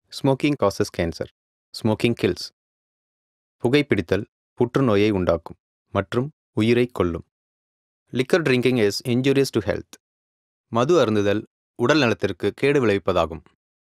Smoking causes cancer smoking kills புகைப்பிடித்தல் புற்றுநோயை உண்டாக்கும் மற்றும் உயிரை கொல்லும் liquor drinking is injurious to health மது அருந்துதல் உடல் நலத்திற்கு கேடு விளைவிப்பதாகும்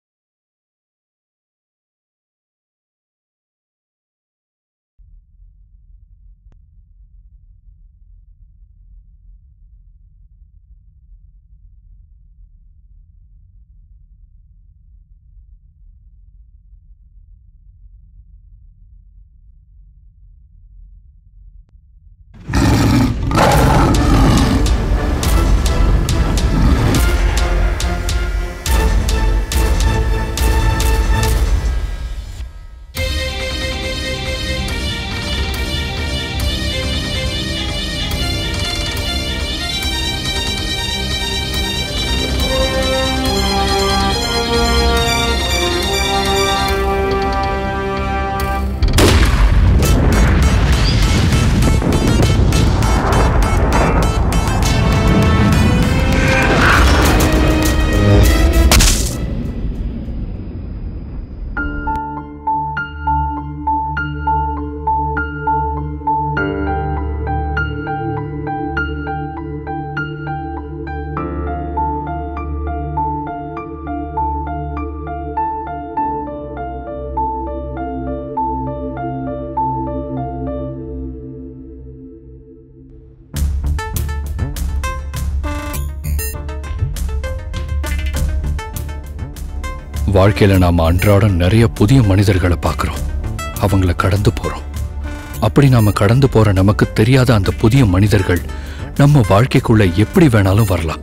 வாழ்க்கையில நாம அன்றாடம் நிறைய புதிய மனிதர்களை பார்க்குறோம் அவங்கள கடந்து போறோம் அப்படி நாம கடந்து போற நமக்கு தெரியாத அந்த புதிய மனிதர்கள் நம்ம வாழ்க்கைக்குள்ள எப்படி வேணாலும் வரலாம்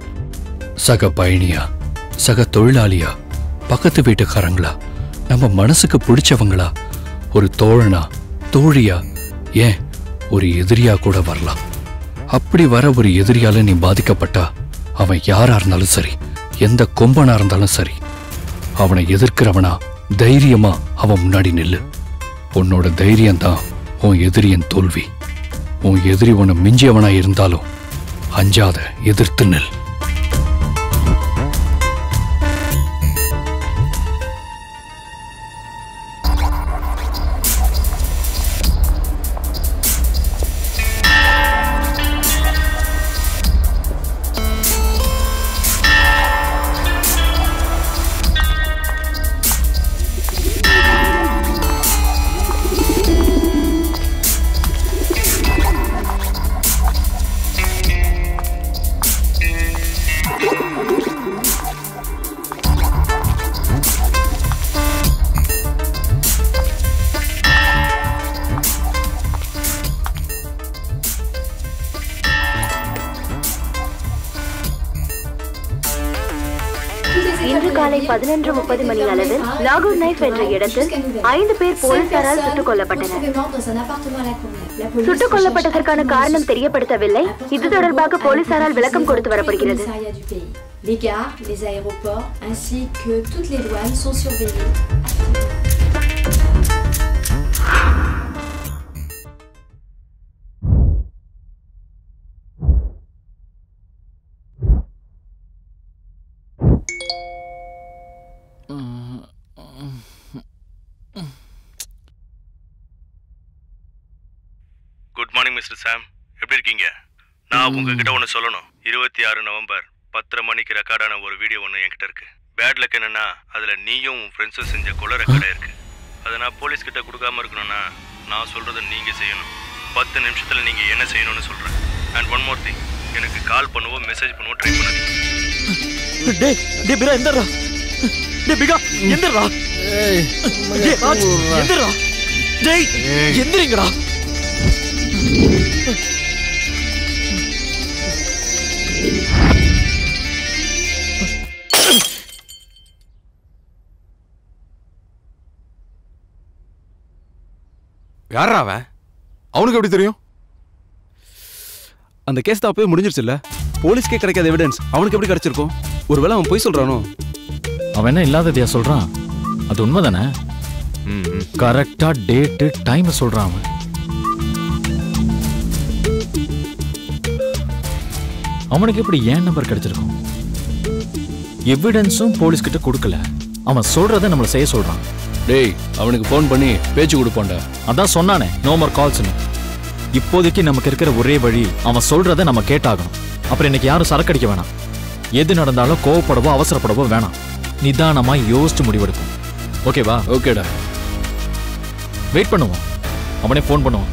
சக பயணியா சக தொழிலாளியா பக்கத்து வீட்டுக்காரங்களா நம்ம மனசுக்கு பிடிச்சவங்களா ஒரு தோழனா தோழியா ஏன் ஒரு எதிரியா கூட வரலாம் அப்படி வர ஒரு எதிரியால நீ பாதிக்கப்பட்டா அவன் யாரா இருந்தாலும் சரி எந்த கொம்பனா இருந்தாலும் சரி அவனை எதிர்க்கிறவனா தைரியமா அவன் முன்னாடி நில்லு உன்னோட தைரியம் தான் உன் எதிரியின் தோல்வி உன் எதிரி உன்னை மிஞ்சியவனா இருந்தாலும் அஞ்சாத எதிர்த்து நில் இன்று காலை பதினொன்று முப்பது மணி அளவில் லாகூர் நைஃப் என்ற இடத்தில் ஐந்து பேர் போலீசாரால் சுட்டுக் கொல்லப்பட்டனர் சுட்டுக் கொல்லப்பட்டதற்கான காரணம் தெரியப்படுத்தவில்லை இது தொடர்பாக போலீசாரால் விளக்கம் கொடுத்து வரப்படுகிறது Les gares, les aéroports, ainsi que toutes les douanes sont surveillées. Good morning mister Sam எப்படி இருக்கீங்க நான் உங்ககிட்ட ஒன்று சொல்லணும் இருபத்தி ஆறு நவம்பர் பத்தரை மணிக்கு ரெக்கார்டான ஒரு வீடியோ ஒன்று என்கிட்ட இருக்கு பேட் லக் என்னன்னா அதில் நீயும் உன் ஃப்ரெண்ட்ஸும் செஞ்ச கொலை ரெக்கார்டாக இருக்கு அதை நான் போலீஸ் கிட்ட கொடுக்காம இருக்கணும்னா நான் சொல்கிறத நீங்கள் செய்யணும் பத்து நிமிஷத்தில் நீங்கள் என்ன செய்யணும்னு சொல்கிறேன் அண்ட் ஒன் மோர் திங் எனக்கு கால் பண்ணுவோ மெசேஜ் பண்ணுவோ ட்ரை பண்ணாதீங்க டேய் டேய் பிரா எந்தடா டேய் பிகா எந்தடா டேய் ராஜ் எந்தடா டேய் எந்திரிங்கடா யாரா அவன் அவனுக்கு எப்படி தெரியும் அந்த கேஸ் தான் அப்பவே முடிஞ்சிருச்சுல்ல போலீஸ்க்கே கிடைக்காத எவிடன்ஸ் அவனுக்கு எப்படி கிடைச்சிருக்கும் ஒருவேளை அவன் போய் சொல்றானோ அவன் என்ன இல்லாததையா சொல்றான் அது உண்மைதானே ம், ம். கரெக்டா டேட்டு டைம் சொல்றான் அவன் அவனுக்கு எப்படி ஏன் நம்பர் கிடைச்சிருக்கும் எவிடன்ஸும் போலீஸ் கிட்ட கொடுக்கல அவன் சொல்றதை நம்மள செய்ய சொல்றான் டேய் அவனுக்கு ஃபோன் பண்ணி பேச்சு கொடுப்போம்டா அதான் சொன்னானே நோ மோர் கால்ஸ்னு இப்போதைக்கு நமக்கு இருக்கிற ஒரே வழி அவன் சொல்றதை நம்ம கேட்டாகணும் அப்புறம் இன்னைக்கு யாரும் சரக்கடிக்க வேணாம் எது நடந்தாலும் கோவப்படவோ அவசரப்படவோ வேணாம் நிதானமா யோசிச்சு முடிவெடுப்போம் ஓகேவா ஓகேடா வெயிட் பண்ணுவோம் அவனே ஃபோன் பண்ணுவான்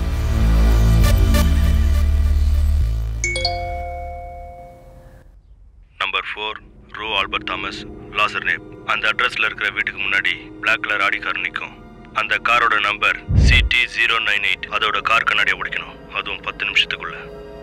நம்பர் ஃபோர் ரூ ஆல்பர்ட் தாமஸ் லாசர் நேப் அந்த அட்ரஸ்ல இருக்கிற வீட்டுக்கு முன்னாடி பிளாக் கலர் ஆடி கார் நிற்கும் அந்த காரோட number CD zero nine eight அதோட கார் கண்ணாடியை உடைக்கணும் அதுவும் பத்து நிமிஷத்துக்குள்ள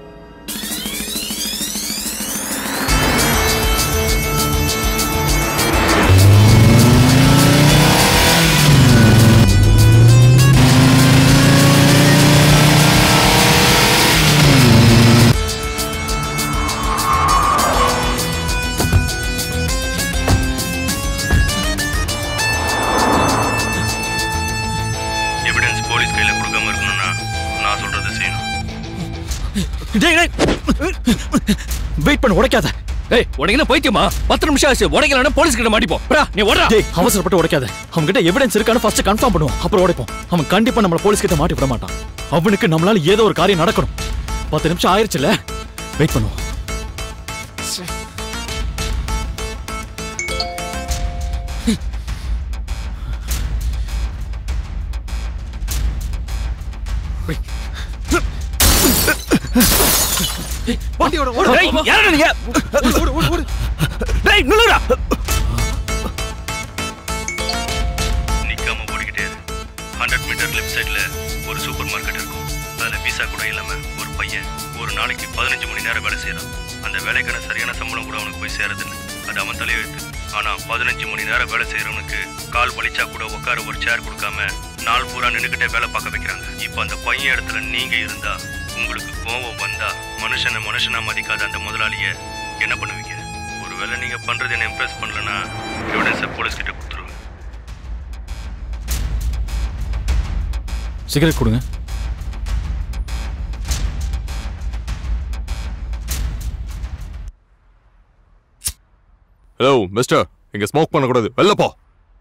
எவிடன்ஸ் போலீஸ் கையில கொடுக்காம இருக்கணும்னா நான் சொல்றதை செய்யணும் டேய் டேய் வெயிட் பண்ணு உடைக்காத ஏய் உனக்கு பைத்தியமா பத்து நிமிஷம் ஆச்சு உடைக்கலன்னா போலீஸ் கிட்ட மாட்டிப்போம் போடா, நீ ஓடுறா டேய் அவசரப்பட்டு உடைக்காத அவன் கிட்ட எவிடன்ஸ் இருக்கான்னு ஃபர்ஸ்ட் கன்ஃபார்ம் பண்ணுவோம் அப்புறம் உடைப்போம் அவன் கண்டிப்பா நம்மள போலீஸ் கிட்ட மாட்டி விட மாட்டான் அவனுக்கு நம்மளால ஏதோ ஒரு காரியம் நடக்கணும் பத்து நிமிஷம் ஆயிருச்சுல வெயிட் பண்ணுவோம் டேய், யாருடா நீங்க டேய் நில்லுடா நிக்காம ஓடிக்கிட்டே இரு ஹண்ட்ரட் மீட்டர் லெஃப்ட் சைடுல ஒரு சூப்பர் மார்க்கெட் இருக்கும் அதுல விசா கூட இல்லாம ஒரு பையன் ஒரு நாளைக்கு பதினஞ்சு மணி நேரம் வேலை செய்யறான் அந்த வேலைக்கான சரியான சம்பளம் கூட அவனுக்கு போய் சேரதில்லை அது அவன் தலையெழுத்து ஆனா பதினஞ்சு மணி நேரம் வேலை செய்யறவனுக்கு கால் வலிச்சா கூட உட்கார ஒரு சேர் கொடுக்காம நாள் பூரா நின்னுக்கிட்டே வேலை பார்க்க வைக்கிறாங்க இப்போ அந்த பையன் இடத்துல நீங்க இருந்தா உங்களுக்கு கோவம் வந்தா மனுஷனை மனுஷனா மதிக்காத அந்த முதலாளிய என்ன பண்ணுவீங்க ஒருவேளை நீங்க பண்றது என்ன இம்ப்ரெஸ் பண்ணலன்னா எவிடன்ஸை போலீஸ் கிட்ட கொடுத்துருவேன் சிகரெட் கொடுங்க ஹலோ மிஸ்டர் இங்க ஸ்மோக் பண்ணக்கூடாது வெளில போ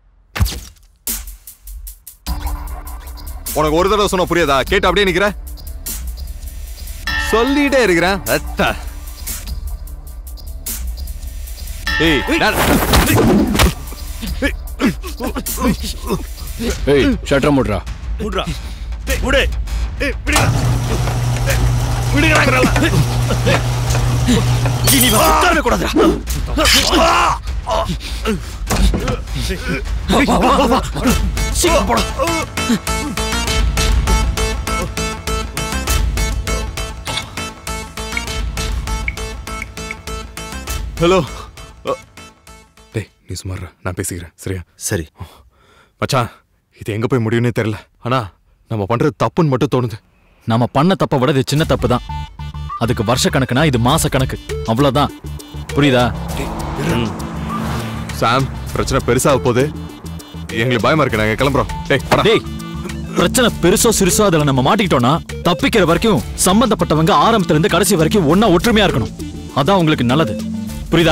உனக்கு ஒரு தடவை சொன்ன புரியாதா கேட்டு அப்படியே நிக்கிற சொல்லிட்டே இருக்கிறேன் அத்தா. ஏய் நான்- ஏய் ஷட்டர் மூடுறா விடுறா டேய் விடு ஏய் விடுடா ஏய், விடுங்கறாங்கறல இனி வா உட்காரவே கூடாதுடா வா வா வா வா சீக்கிரம் போடா ஹலோ அ, டேய் நீ சுமார் நான் பேசிக்கிறேன் சரியா சரி மச்சான் இது எங்க போய் முடியும்னே தெரியல ஆனா நம்ம பண்றது தப்புன்னு மட்டும் தோணுது நாம பண்ண தப்பை விட இது சின்ன தப்பு தான் அதுக்கு வருஷ கணக்குனா இது மாச கணக்கு அவ்வளவுதான் புரியுதா சாம் பிரச்சனை பெருசாக போகுது எங்களுக்கு பயமா இருக்கு நாங்க கிளம்புறோம் டேய் வாடா. டேய் பிரச்சனை பெருசோ சிறுசோ அதுல நம்ம மாட்டிக்கிட்டோம்னா தப்பிக்கிற வரைக்கும் சம்பந்தப்பட்டவங்க ஆரம்பத்துல இருந்து கடைசி வரைக்கும் ஒண்ணா ஒற்றுமையா இருக்கணும் அதான் உங்களுக்கு நல்லது புரியுதா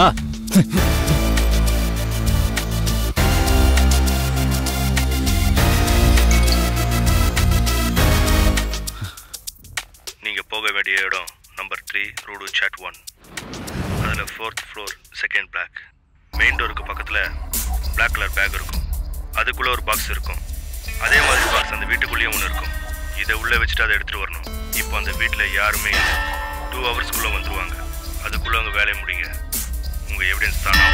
நீங்க போக வேண்டிய இடம் நம்பர் த்ரீ ரூடு சாட் ஒன் அதில் fourth floor second block main டோருக்கு பக்கத்தில் Black கலர் பேக் இருக்கும் அதுக்குள்ளே ஒரு பாக்ஸ் இருக்கும் அதே மாதிரி பாக்ஸ் அந்த வீட்டுக்குள்ளேயும் ஒன்று இருக்கும் இதை உள்ளே வச்சுட்டு அதை எடுத்துகிட்டு வரணும் இப்போ அந்த வீட்டில் யாருமே இல்லை டூ ஹவர்ஸ்க்குள்ளே வந்துருவாங்க அதுக்குள்ளே உங்கள் வேலையை முடிங்க உங்கள் எவிடன்ஸ் தானா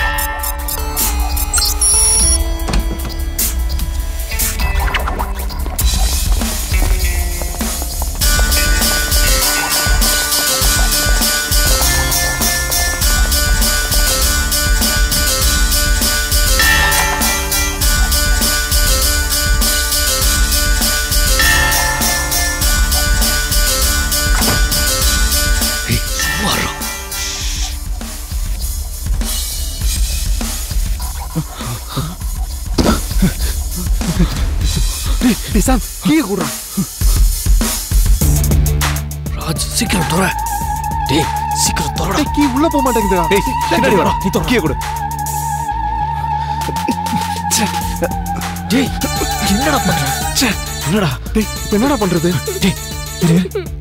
டேய் சாம் கீ குடுறா ராஜ் சீக்கிரம் தோற டேய் சீக்கிரம் தோறடா டேய் கீ உள்ள போக மாட்டேங்குதுடா டேய் பின்னாடி வாடா நீ தொற கீ கொடு டேய் என்னடா பண்ற ச்சே, என்னடா டேய் இப்ப என்னடா பண்றது டேய் இரு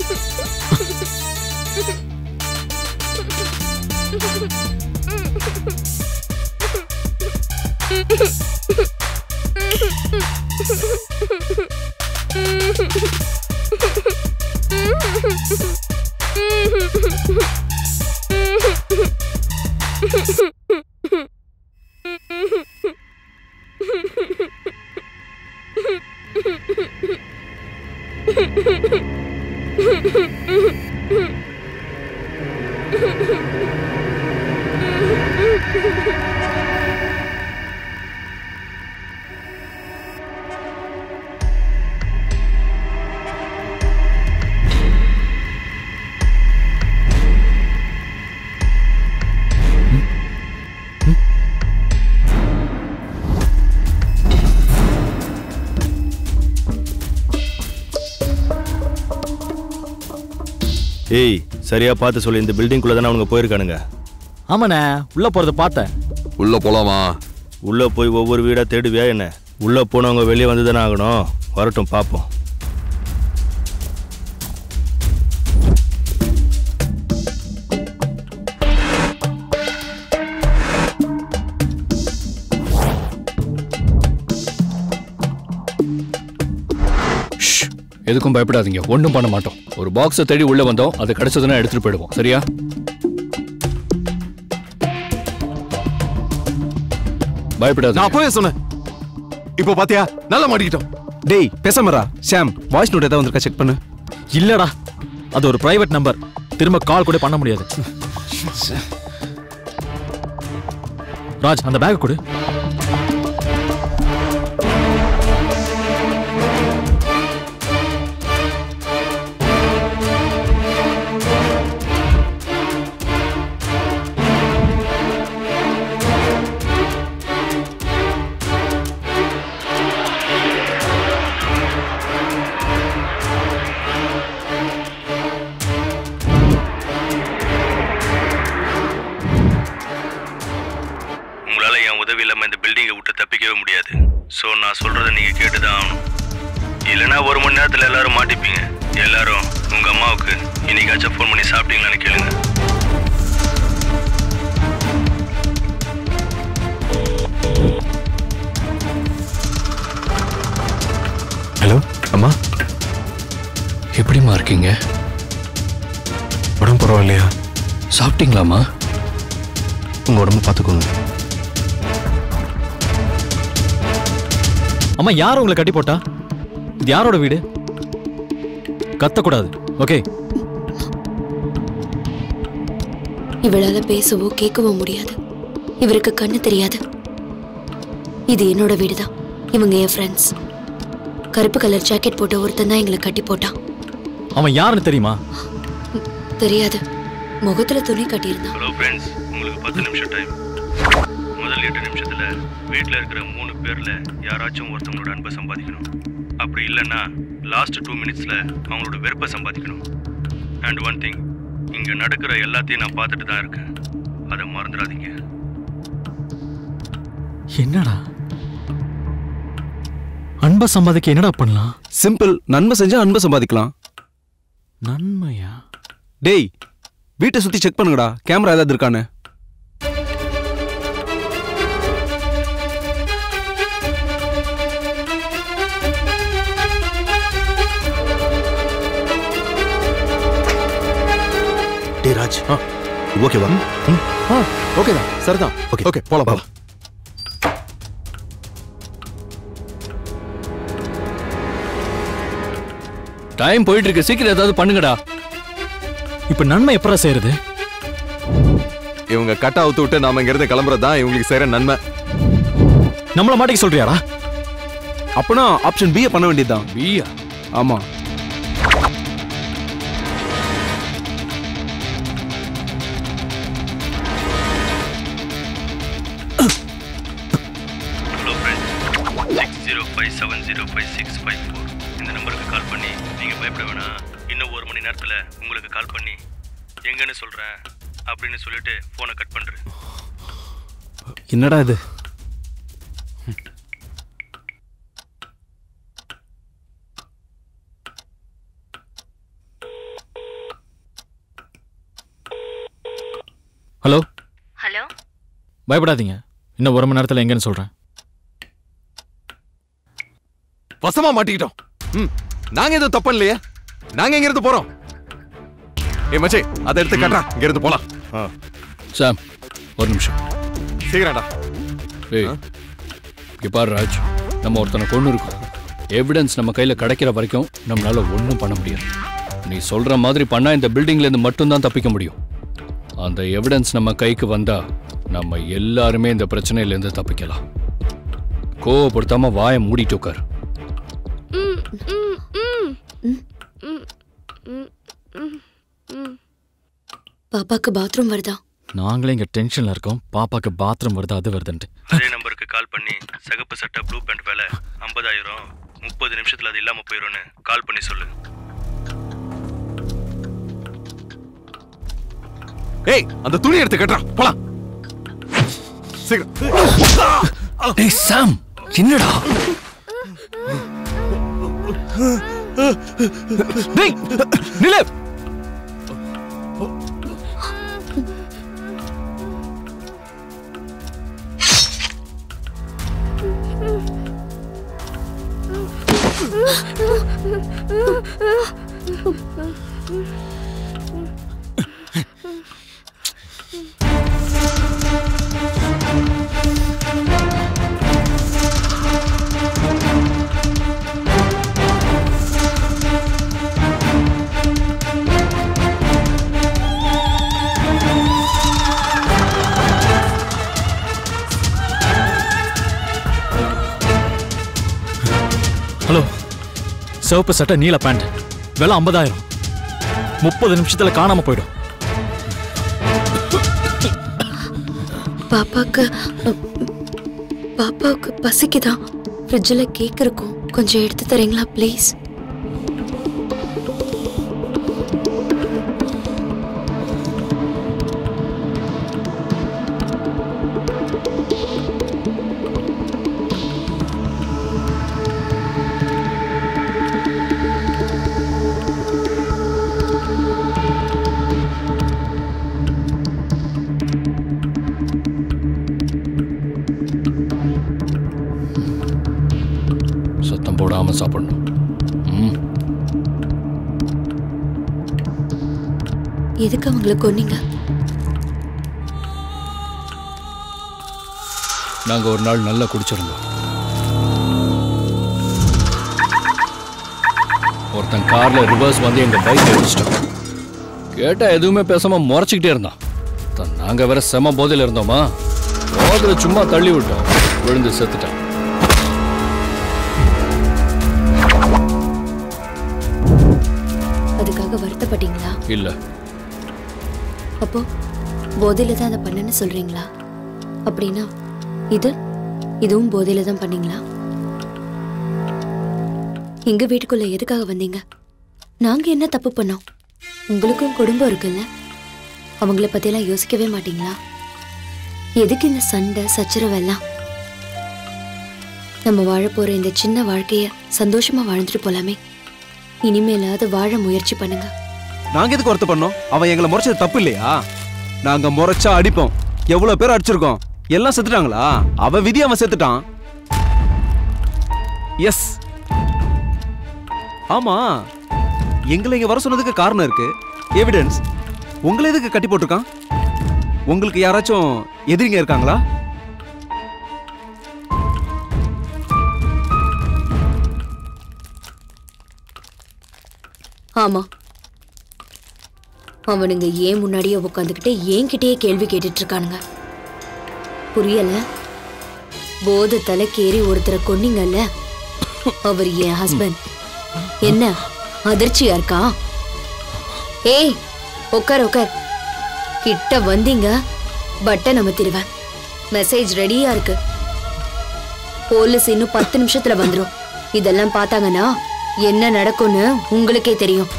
ஏய் சரியா பார்த்து சொல்லி இந்த பில்டிங்குள்ள தானே அவனுங்க போயிருக்கானுங்க ஆமாண்ணே உள்ள போறத பார்த்தேன் உள்ள போலாமா உள்ள போய் ஒவ்வொரு வீடா தேடுவியா என்ன உள்ள போனவங்க வெளியே வந்து தானே ஆகணும் வரட்டும் பார்ப்போம் ஷ், எதுக்கும் பயப்படாதீங்க ஒன்றும் பண்ண மாட்டோம் ஒரு பாக்ஸை தேடி உள்ள வந்தோம் அது கிடைச்சதுன்னா எடுத்துட்டு போயிடுவோம் சரியா பயப்படாத நான் அப்பவே சொன்னேன் இப்போ பாத்தியா நல்லா மாட்டிக்கிட்டோம் டேய் பேசாமரா ஷாம் வாய்ஸ் நோட் ஏதாவது வந்திருக்கா செக் பண்ணு இல்லடா அது ஒரு பிரைவேட் நம்பர் திரும்ப கால் கூட பண்ண முடியாது ராஜ் அந்த பேக் கொடு உங்களால என் உதவி இல்லாம இந்த பில்டிங்கை விட்டு தப்பிக்கவே முடியாது ஸோ நான் சொல்றதை நீங்க கேட்டுதான் ஆகணும் இல்லைன்னா ஒரு மணி நேரத்துல எல்லாரும் மாட்டிப்பீங்க எல்லாரும் உங்க அம்மாவுக்கு இன்னைக்காச்சும் ஃபோன் பண்ணி சாப்பிட்டீங்களான்னு கேளுங்க ஹலோ அம்மா எப்படிம்மா இருக்கீங்க உடம்பு பரவாயில்லையா சாப்பிட்டீங்களாம்மா உங்க உடம்பு பார்த்துக்கோங்க அம்மா யார் உங்களை கட்டி போட்டா இது யாரோட வீடு கத்தக்கூடாது ஓகே இவளால பேசவோ கேட்கவோ முடியாது இவருக்கு கண்ணு தெரியாது இது என்னோட வீடுதான் இவங்க என் ஃப்ரெண்ட்ஸ் கருப்பு கலர் ஜாக்கெட் போட்ட ஒருத்தன் தான் எங்களை கட்டி போட்டான் அவன் யாருன்னு தெரியுமா தெரியாது முகத்துல துணி கட்டியிருந்தான் ஹலோ ஃப்ரெண்ட்ஸ் உங்களுக்கு பத்து நிமிஷம் டைம் முதல் எட்டு நிமிஷத்துல வீட்டில் இருக்கிற மூணு பேர்ல யாராச்சும் ஒருத்தவங்களோட அன்பை சம்பாதிக்கணும் அப்படி இல்லைன்னா லாஸ்ட் டூ மினிட்ஸ்ல அவங்களோட வெறுப்பை சம்பாதிக்கணும் அண்ட் ஒன் திங் இங்க நடக்கிற எல்லாத்தையும் நான் பார்த்துட்டு தான் இருக்கேன் அதை மறந்துடாதீங்க என்னடா அன்பை சம்பாதிக்க என்னடா பண்ணலாம் சிம்பிள் நன்மை செஞ்சா அன்பை சம்பாதிக்கலாம் நன்மையா டேய் வீட்டை சுத்தி செக் பண்ணுங்கடா கேமரா ஏதாவது இருக்கான்னு டே ராஜ் ஓகேவா ஓகே தான் சரிதான் ஓகே ஓகே போலாம் போலாம் டைம் போயிட்டு இருக்கு சீக்கிரம் ஏதாவது பண்ணுங்கடா இப்ப நன்மை எப்படா செய்யறது இவங்க கட்ட அவுத்து விட்டு நாம இங்க இருந்து கிளம்புறது தான் இவங்களுக்கு செய்யற நன்மை நம்மள மாட்டிக்க சொல்றியாடா அப்பனா ஆப்ஷன் பிஏ பண்ண வேண்டியதுதான் பியா ஆமா hello friends six zero five seven zero five six five four இந்த நம்பருக்கு கால் பண்ணி நீங்கள் பயப்பட வேணாம் இன்னும் ஒரு மணி நேரத்தில் உங்களுக்கு கால் பண்ணி எங்கன்னு சொல்கிறேன் அப்படின்னு சொல்லிட்டு ஃபோனை கட் பண்ணுறேன் என்னடா இது பயப்படாதீங்க இன்னும் ஒரு மணி நேரத்தில் எங்கன்னு சொல்கிறேன் வசமா மாட்டிக்கிட்டோம் ம் நாங்க எதுவும் தப்பு இல்லையே நாங்க எங்க இருந்து போறோம் ஏ மச்சி அதை எடுத்து கட்டுறா இங்க இருந்து போலாம் சாம் ஒரு நிமிஷம் சீக்கிரம்டா ஏய் இங்க பாரு ராஜ் நம்ம ஒருத்தனை கொண்டு இருக்கோம் எவிடன்ஸ் நம்ம கையில கிடைக்கிற வரைக்கும் நம்மளால ஒன்றும் பண்ண முடியாது நீ சொல்ற மாதிரி பண்ணா இந்த பில்டிங்ல இருந்து மட்டும்தான் தப்பிக்க முடியும் அந்த எவிடன்ஸ் நம்ம கைக்கு வந்தா நம்ம எல்லாருமே இந்த பிரச்சனையில இருந்து தப்பிக்கலாம் கோவப்படுத்தாம வாயை மூடிட்டு உட்கார் பாப்பாக்கு பாத்ரூம் வருதா நாங்களே இங்கே டென்ஷனில் இருக்கோம் பாப்பாக்கு பாத்ரூம் வருது அது வருதுன்ட்டு அதே நம்பருக்கு கால் பண்ணி சிகப்பு சட்டை ப்ளூ பேண்ட் வேலை ஐம்பதாயிரம் முப்பது நிமிஷத்துல அது இல்லாம போயிரும்னு கால் பண்ணி சொல்லு ஏய் அந்த துணி எடுத்து கட்டுறா போலாம் சீக்கிரம் டேய் சாம் என்னடா டேய் நிலு ஹலோ சிவப்பு சட்டை நீல பேண்ட் விலை ஐம்பதாயிரம் முப்பது நிமிஷத்தில் காணாம போயிடும் பாப்பாக்கு அ, பாப்பாவுக்கு பசிக்குதான் ஃப்ரிட்ஜில் கேக் இருக்கும் கொஞ்சம் எடுத்து தரீங்களா ப்ளீஸ் சத்தம் போடாம சாப்பிடணும் ம் எதுக்கு அவங்கள கொன்னீங்க நாங்க ஒரு நாள் நல்லா குடிச்சிருந்தோம் ஒருத்தன் கார்ல ரிவர்ஸ் வந்து எங்க பைக் அடிச்சிட்டான் கேட்டா எதுவுமே பேசாம முறைச்சிக்கிட்டே இருந்தான் த- நாங்க வேற செம போதையில இருந்தோமா போதில் சும்மா தள்ளி விட்டோம் விழுந்து செத்துட்டான் அதுக்காக வருத்தப்பட்டீங்களா இல்ல அப்போ போதையில தான் அதை பண்ணேன்னு சொல்றீங்களா அப்படின்னா இது இதுவும் போதையில தான் பண்ணீங்களா எங்க வீட்டுக்குள்ள எதுக்காக வந்தீங்க நாங்க என்ன தப்பு பண்ணோம் உங்களுக்கும் குடும்பம் இருக்குல்ல அவங்கள பத்தியெல்லாம் யோசிக்கவே மாட்டீங்களா எதுக்கு இந்த சண்டை சச்சரவெல்லாம் நம்ம வாழ போற இந்த சின்ன வாழ்க்கைய சந்தோஷமா வாழ்ந்துட்டு போலாமே இனிமேலாவது வாழ முயற்சி பண்ணுங்க நாங்க எதுக்கு ஒருத்த பண்ணோம் அவன் எங்களை முறைச்சது தப்பு இல்லையா நாங்க முறைச்சா அடிப்போம் எவ்வளவு பேர் அடிச்சிருக்கோம் எல்லாம் செத்துட்டாங்களா அவன் விதி அவன் செத்துட்டான் எஸ் ஆமா எங்களை இங்க வர சொன்னதுக்கு காரணம் இருக்கு எவிடன்ஸ் உங்களை எதுக்கு கட்டி போட்டிருக்கான் உங்களுக்கு யாராச்சும் எதிரிங்க இருக்காங்களா ஆமா அவனுங்க ஏன் முன்னாடியே உட்காந்துக்கிட்டு என்கிட்டயே கேள்வி கேட்டுட்டு இருக்கானுங்க புரியல போதை தலைக்கேறி ஒருத்தரை கொன்னீங்கல்ல அவர் என் ஹஸ்பண்ட் என்ன அதிர்ச்சியா இருக்கா ஏய் உட்கார் உட்கார் கிட்ட வந்தீங்க பட்டன் அமர்த்திடுவேன் மெசேஜ் ரெடியா இருக்கு போலீஸ் இன்னும் பத்து நிமிஷத்துல வந்துரும் இதெல்லாம் பார்த்தாங்கன்னா என்ன நடக்கும்னு உங்களுக்கே தெரியும்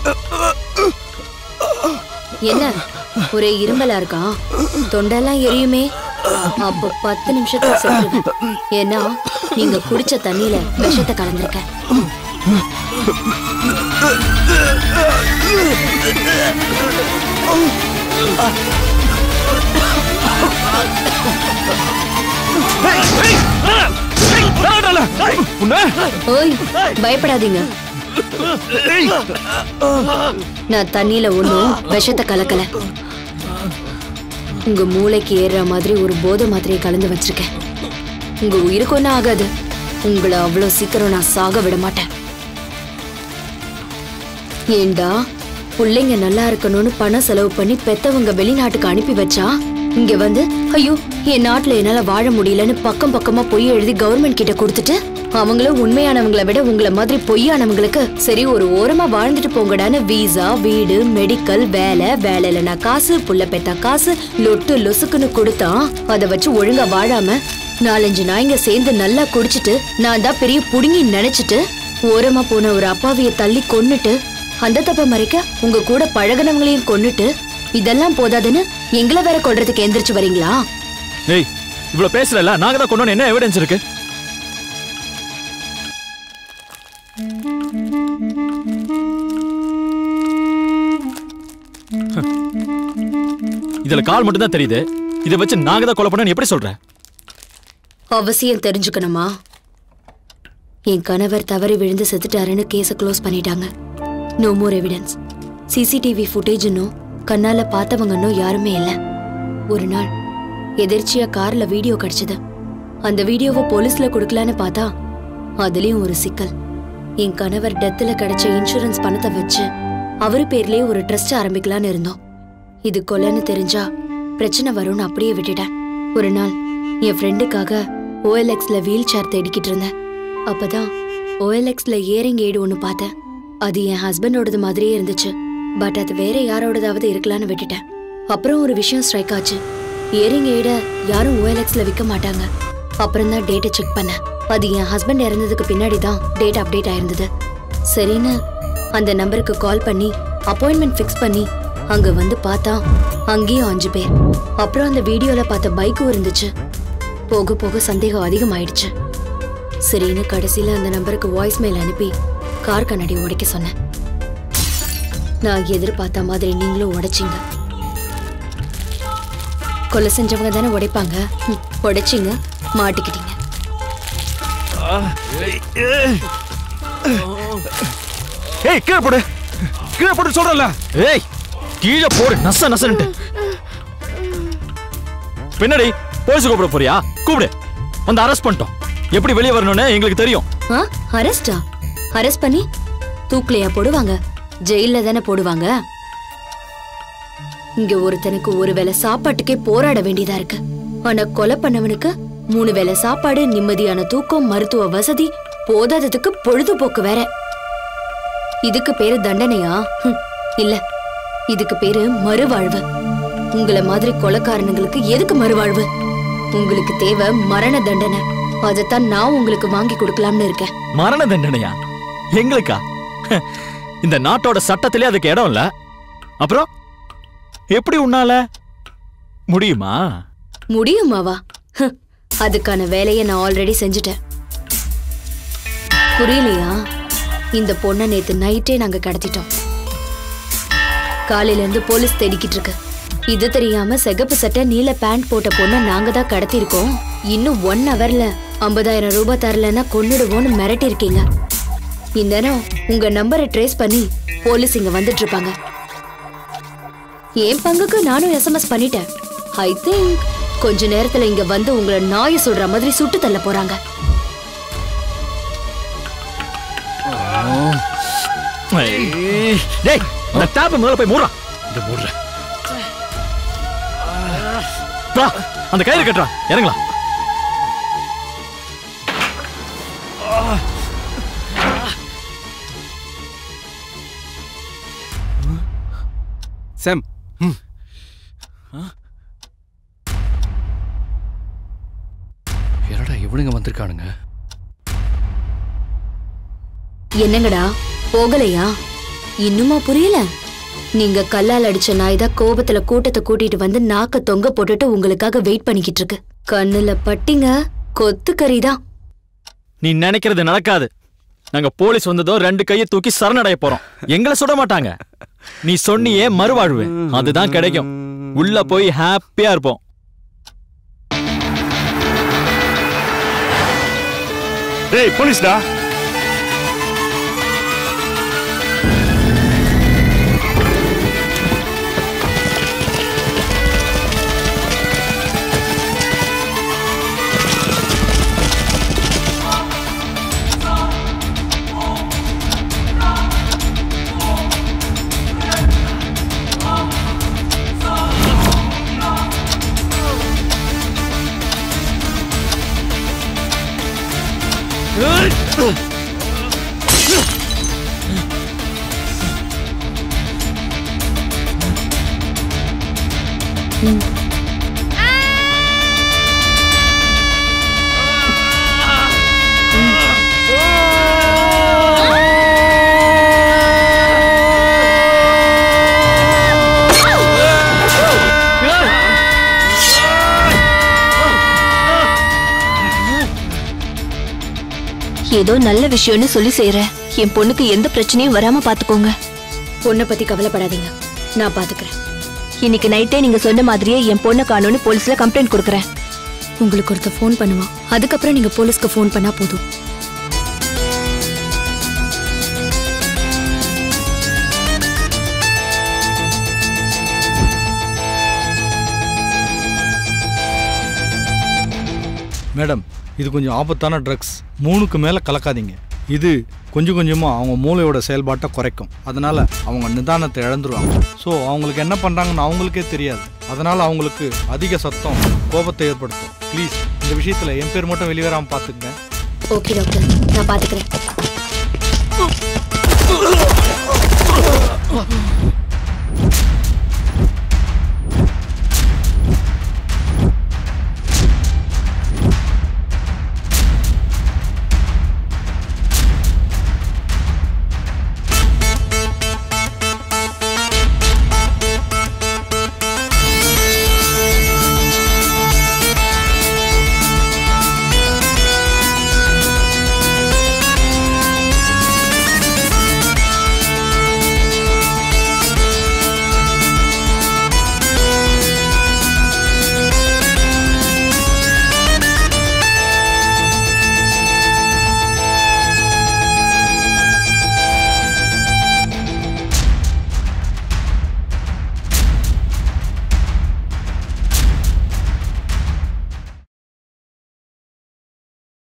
என்ன ஒரே இருமலா இருக்கா தொண்டெல்லாம் எரியுமே அப்போ பத்து நிமிஷத்துல செத்துருவேன் ஏன்னா நீங்க குடிச்ச தண்ணியில விஷத்தை கலந்துருக்க Oh! ஓய் பயப்படாதீங்க நான் தண்ணியில ஒண்ணும் விஷத்தை கலக்கல உங்க மூளைக்கு ஏறுற மாதிரி ஒரு போதை மாத்திரையை கலந்து வச்சிருக்கேன் உங்க உயிருக்கு ஒன்றும் ஆகாது உங்களை அவ்வளவு சீக்கிரம் நான் சாக விட மாட்டேன் ஏண்டா பிள்ளைங்க நல்லா இருக்கணும்னு பணம் செலவு பண்ணி பெத்தவங்க வெளிநாட்டுக்கு அனுப்பி வச்சா இங்க வந்து ஐயோ என் நாட்டுல என்னால வாழ முடியலன்னு பக்கம் பக்கமா பொய் எழுதி கவர்மெண்ட் கிட்ட கொடுத்துட்டு அவங்களும் உண்மையானவங்களை விட உங்களை மாதிரி பொய்யானவங்களுக்கு சரி ஒரு ஓரமா வாழ்ந்துட்டு போங்கடான்னு வீசா வீடு மெடிக்கல் வேலை வேலை இல்லைனா காசு புள்ள பெத்தா காசு லொட்டு லொசுக்குன்னு கொடுத்தா அதை வச்சு ஒழுங்கா வாழாம நாலஞ்சு நாய்ங்க சேர்ந்து நல்லா குடிச்சிட்டு நான் தான் பெரிய புடுங்கி நினைச்சிட்டு ஓரமா போன ஒரு அப்பாவிய தள்ளி கொன்னுட்டு அந்த தப்ப மறைக்க உங்க கூட பழகுனவங்களையும் கொன்னுட்டு இதெல்லாம் போதாதுன்னு எங்களை வேற கொல்றதுக்கு எந்திரிச்சு வரீங்களா ஏய் இவ்வளவு பேசல நாங்க தான் கொண்டு என்ன எவிடன்ஸ் இருக்கு இதுல கால் மட்டும் தான் தெரியுது இதை வச்சு நாங்க தான் கொலை பண்ணோம்னு எப்படி சொல்ற அவசியம் தெரிஞ்சுக்கணுமா என் கணவர் தவறி விழுந்து செத்துட்டாருன்னு கேஸை க்ளோஸ் பண்ணிட்டாங்க no more evidence CCTV footage இன்னும் கண்ணால பார்த்தவங்க யாருமே இல்ல ஒரு நாள் எதிர்ச்சியா கார்ல வீடியோ கிடைச்சது அந்த வீடியோவை போலீஸ்ல கொடுக்கலான்னு பார்த்தா அதுலயும் ஒரு சிக்கல் என் கணவர் டெத்துல கிடைச்ச இன்சூரன்ஸ் பணத்தை வச்சு அவரு பேர்லயே ஒரு ட்ரஸ்ட் ஆரம்பிக்கலான்னு இருந்தோம் இது கொலைன்னு தெரிஞ்சா பிரச்சனை வரும்னு அப்படியே விட்டுட்டேன் ஒரு நாள் என் ஃப்ரெண்டுக்காக ஓஎல்எக்ஸ்ல வீல் சேர் தேடிக்கிட்டு இருந்தேன் அப்பதான் ஓஎல்எக்ஸ்ல இயரிங் எய்டு ஒன்று பார்த்தேன் அது என் ஹஸ்பண்டோடது மாதிரியே இருந்துச்சு பட் அது வேற யாரோடதாவது இருக்கலாம்னு விட்டுட்டேன் அப்புறம் ஒரு விஷயம் ஸ்ட்ரைக் ஆச்சு இயரிங் எய்ட யாரும் ஓஎல்எக்ஸ்ல விற்க மாட்டாங்க அப்புறம் தான் டேட்டை செக் பண்ணேன் அது என் ஹஸ்பண்ட் இறந்ததுக்கு பின்னாடி தான் டேட் அப்டேட் ஆயிருந்தது சரின்னு அந்த நம்பருக்கு கால் பண்ணி அப்பாயின்மெண்ட் ஃபிக்ஸ் பண்ணி அங்க வந்து பார்த்தா அங்கேயும் அஞ்சு பேர் அப்புறம் அந்த வீடியோல பார்த்த பைக்கும் இருந்துச்சு போக போக சந்தேகம் அதிகமாயிடுச்சு சரின்னு கடைசியில அந்த நம்பருக்கு வாய்ஸ் மெயில் அனுப்பி கார் கண்ணாடி உடைக்க சொன்னேன் நான் எதிர்பார்த்த மாதிரி நீங்களும் உடைச்சிங்க கொலை செஞ்சவங்க தானே உடைப்பாங்க ம், உடைச்சிங்க மாட்டிக்கிட்டீங்க ஏய் கீழே போடு கீழே போடு சொல்றல ஏய் கீழே போடு நச நசன்ட்டு பின்னாடி போலீஸ் கூப்பிட போறியா கூப்பிடு வந்து அரெஸ்ட் பண்ணிட்டோம் எப்படி வெளியே வரணும்னு எங்களுக்கு தெரியும் ஆ அரெஸ்டா அரெஸ்ட் பண்ணி தூக்குலையா போடுவாங்க ஜெயில்ல தானே போடுவாங்க இங்க ஒருத்தனுக்கு ஒரு வேளை சாப்பாட்டுக்கே போராட வேண்டியதா இருக்கு ஆனா கொலை பண்ணவனுக்கு மூணு வேளை சாப்பாடு நிம்மதியான தூக்கம் மருத்துவ வசதி போதாததுக்கு பொழுதுபோக்கு வேற இதுக்கு பேரு தண்டனையா ஹம், இல்ல இதுக்கு பேரு மறுவாழ்வு உங்களை மாதிரி கொலைக்காரனுங்களுக்கு எதுக்கு மறுவாழ்வு உங்களுக்கு தேவை மரண தண்டனை அதைத்தான் நான் உங்களுக்கு வாங்கி கொடுக்கலாம்னு இருக்கேன் மரண தண்டனையா எங்களுக்கா இந்த நாட்டோட சட்டத்திலே அதுக்கு இடம் இல்ல அப்புறம் எப்படி உன்னால முடியுமா முடியுமாவா ஹ், அதுக்கான வேலையை நான் ஆல்ரெடி செஞ்சுட்டேன் புரியலையா இந்த பொண்ணை நேத்து நைட்டே நாங்க கடத்திட்டோம் காலையில இருந்து போலீஸ் தேடிக்கிட்டு இருக்கு இது தெரியாம சிகப்பு சட்டை நீல பேண்ட் போட்ட பொண்ணை நாங்க தான் கடத்திருக்கோம் இன்னும் ஒன் ஹவர்ல ஐம்பதாயிரம் ரூபாய் தரலன்னா கொன்னுடுவோம்னு மிரட்டி இருக்கீங்க இந்நேரம் உங்க நம்பரை ட்ரேஸ் பண்ணி போலீஸ் இங்க வந்துட்டு இருப்பாங்க என் பங்குக்கு நானும் எஸ்எம்எஸ் பண்ணிட்டேன் ஐ திங்க் கொஞ்ச நேரத்துல இங்க வந்து உங்களை நாய சுடுற மாதிரி சுட்டு தள்ள போறாங்க ஏய், டேய் அந்த டேப் முதல்ல போய் மூடுறா இந்த மூடுற வா அந்த கயிறு கட்டுறா இறங்கலாம் சாம் என்னடா இவனுங்க வந்திருக்கானுங்க என்னங்கடா போகலையா இன்னுமா புரியல நீங்க கல்லால் அடிச்ச நாய் தான் கோபத்துல கூட்டத்தை கூட்டிட்டு வந்து நாக்க தொங்க போட்டுட்டு உங்களுக்காக வெயிட் பண்ணிக்கிட்டு இருக்கு கண்ணுல பட்டிங்க கொத்து கறிதான் நீ நினைக்கிறது நடக்காது நாங்க போலீஸ் வந்ததும் ரெண்டு கையை தூக்கி சரணடைய போறோம் எங்களை சுட மாட்டாங்க நீ சொன்னியே மறுவாழ்வு அதுதான் கிடைக்கும் உள்ள போய் ஹாப்பியா இருப்போம் டேய் போலீஸ்டா ஏதோ நல்ல விஷயம்னு சொல்லி செய்யறேன் என் பொண்ணுக்கு எந்த பிரச்சனையும் வராம பாத்துக்கோங்க பொண்ணை பத்தி கவலைப்படாதீங்க நான் பாத்துக்கிறேன் இன்னைக்கு நைட்டே நீங்க சொன்ன மாதிரியே என் பொண்ணை காணோன்னு போலீஸ்ல கம்ப்ளைண்ட் கொடுக்குறேன் உங்களுக்கு ஒருத்தர் ஃபோன் பண்ணுவான் அதுக்கப்புறம் நீங்க போலீஸ்க்கு ஃபோன் பண்ணா போதும் மேடம் இது கொஞ்சம் ஆபத்தான ட்ரக்ஸ் மூணுக்கு மேலே கலக்காதீங்க இது கொஞ்சம் கொஞ்சமாக அவங்க மூளையோட செயல்பாட்டை குறைக்கும் அதனால அவங்க நிதானத்தை இழந்துருவாங்க ஸோ அவங்களுக்கு என்ன பண்ணுறாங்கன்னு அவங்களுக்கே தெரியாது அதனால அவங்களுக்கு அதிக சத்தம் கோபத்தை ஏற்படுத்தும் ப்ளீஸ் இந்த விஷயத்தில் என் பேர் மட்டும் வெளிவராமல் பார்த்துக்கங்க ஓகே டாக்டர் நான் பாத்துக்கிறேன்